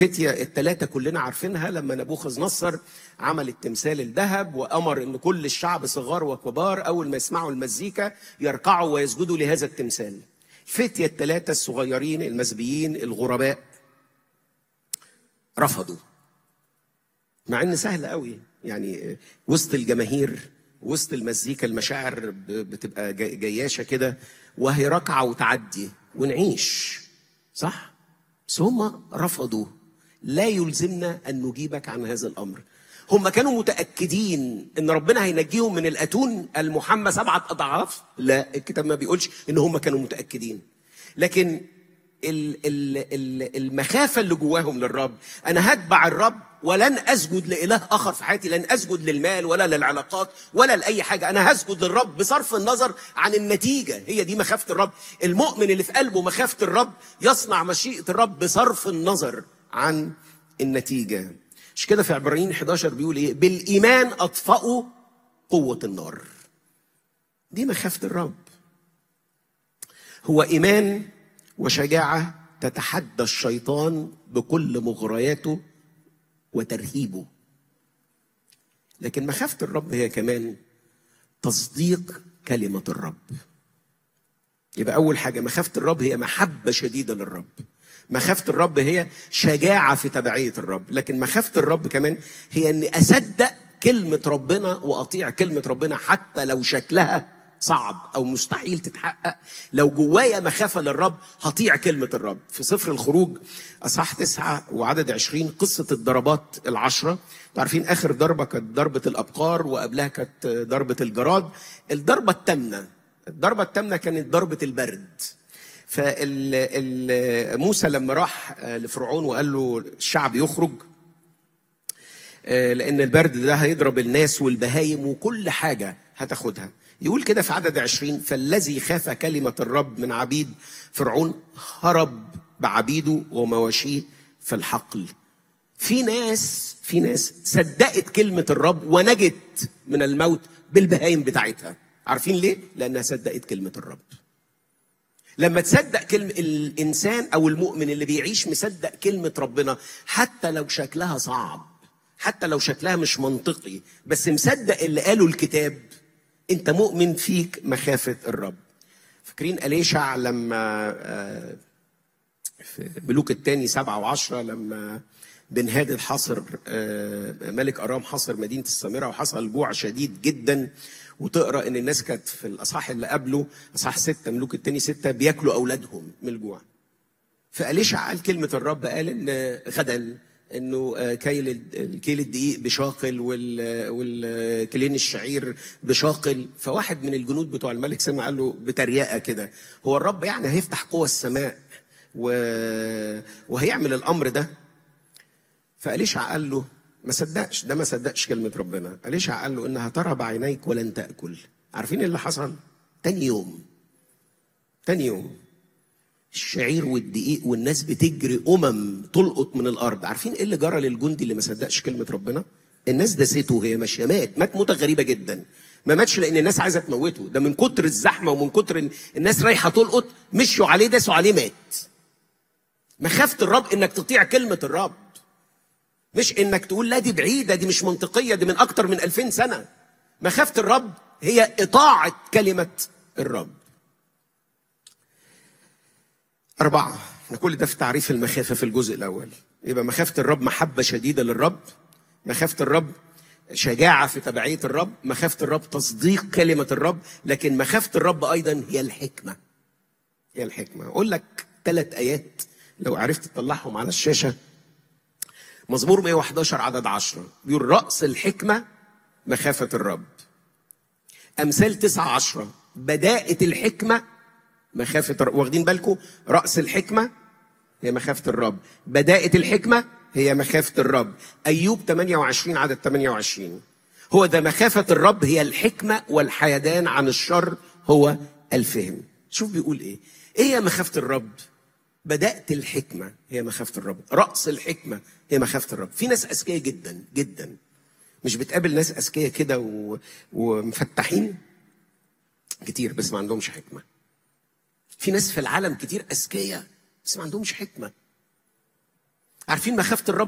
فتية التلاتة كلنا عارفينها لما نبوخذ نصر عمل التمثال الذهب وأمر أن كل الشعب صغار وكبار أول ما يسمعوا المزيكا يركعوا ويسجدوا لهذا التمثال فتية التلاتة الصغيرين المزبيين الغرباء رفضوا مع ان سهل قوي يعني وسط الجماهير وسط المزيكا المشاعر ب- بتبقى جا- جياشه كده وهي راكعه وتعدي ونعيش صح بس هم رفضوا لا يلزمنا ان نجيبك عن هذا الامر هم كانوا متاكدين ان ربنا هينجيهم من الاتون المحمى سبعه اضعاف لا الكتاب ما بيقولش ان هم كانوا متاكدين لكن ال- ال- ال- المخافة اللي جواهم للرب أنا هتبع الرب ولن أسجد لإله آخر في حياتي لن أسجد للمال ولا للعلاقات ولا لأي حاجة أنا هسجد للرب بصرف النظر عن النتيجة هي دي مخافة الرب المؤمن اللي في قلبه مخافة الرب يصنع مشيئة الرب بصرف النظر عن النتيجة مش كده في عبرانيين 11 بيقول إيه بالإيمان أطفأوا قوة النار دي مخافة الرب هو ايمان وشجاعه تتحدى الشيطان بكل مغرياته وترهيبه لكن مخافه الرب هي كمان تصديق كلمه الرب يبقى اول حاجه مخافه الرب هي محبه شديده للرب مخافه الرب هي شجاعه في تبعيه الرب لكن مخافه الرب كمان هي اني اصدق كلمه ربنا واطيع كلمه ربنا حتى لو شكلها صعب او مستحيل تتحقق لو جوايا مخافه للرب هطيع كلمه الرب في سفر الخروج اصحاح تسعة وعدد عشرين قصه الضربات العشره انتوا عارفين اخر ضربه كانت ضربه الابقار وقبلها كانت ضربه الجراد الضربه الثامنه الضربه الثامنه كانت ضربه البرد فموسى لما راح آه، لفرعون وقال له الشعب يخرج آه، لان البرد ده هيضرب الناس والبهايم وكل حاجه هتاخدها يقول كده في عدد عشرين فالذي خاف كلمة الرب من عبيد فرعون هرب بعبيده ومواشيه في الحقل في ناس في ناس صدقت كلمة الرب ونجت من الموت بالبهايم بتاعتها عارفين ليه؟ لأنها صدقت كلمة الرب لما تصدق كلمة الإنسان أو المؤمن اللي بيعيش مصدق كلمة ربنا حتى لو شكلها صعب حتى لو شكلها مش منطقي بس مصدق اللي قاله الكتاب أنت مؤمن فيك مخافة الرب فاكرين أليشع لما آه، في ملوك الثاني سبعة وعشرة لما بن هادد حاصر آه، ملك أرام حاصر مدينة السامرة وحصل جوع شديد جدا وتقرا ان الناس كانت في الاصحاح اللي قبله اصحاح ستة ملوك التاني ستة بياكلوا اولادهم من الجوع فأليشع قال كلمة الرب قال ان غدا انه آه، كيل ال- كيل الدقيق بشاقل وال- والكيلين الشعير بشاقل فواحد من الجنود بتوع الملك سمع قال له بتريقه كده هو الرب يعني هيفتح قوى السماء و... وهيعمل الامر ده فأليشع قال له ما صدقش ده ما صدقش كلمة ربنا أليشع قال له إنها ترى بعينيك ولن تأكل عارفين إيه اللي حصل تاني يوم تاني يوم الشعير والدقيق والناس بتجري أمم تلقط من الأرض عارفين إيه اللي جرى للجندي اللي ما صدقش كلمة ربنا الناس دسته وهي ماشية مات مات موتة غريبة جدا ما ماتش لأن الناس عايزة تموته ده من كتر الزحمة ومن كتر إن الناس رايحة تلقط مشوا عليه داسوا عليه مات مخافة الرب إنك تطيع كلمة الرب مش انك تقول لا دي بعيده دي مش منطقيه دي من اكتر من ألفين سنه مخافه الرب هي اطاعه كلمه الرب أربعة احنا كل ده في تعريف المخافة في الجزء الأول يبقى مخافة الرب محبة شديدة للرب مخافة الرب شجاعة في تبعية الرب مخافة الرب تصديق كلمة الرب لكن مخافة الرب أيضا هي الحكمة هي الحكمة أقول لك ثلاث آيات لو عرفت تطلعهم على الشاشة مزمور 111 عدد 10 بيقول رأس الحكمة مخافة الرب أمثال 9 10 بداءة الحكمة مخافة الرب واخدين بالكم رأس الحكمة هي مخافة الرب بداءة الحكمة هي مخافة الرب أيوب 28 عدد 28 هو ده مخافة الرب هي الحكمة والحيدان عن الشر هو الفهم شوف بيقول إيه إيه هي مخافة الرب بدأت الحكمة هي مخافة الرب رأس الحكمة هي مخافة الرب في ناس أذكياء جدا جدا مش بتقابل ناس أذكياء كده و... ومفتحين كتير بس ما عندهمش حكمة في ناس في العالم كتير أذكياء بس ما عندهمش حكمة عارفين مخافه الرب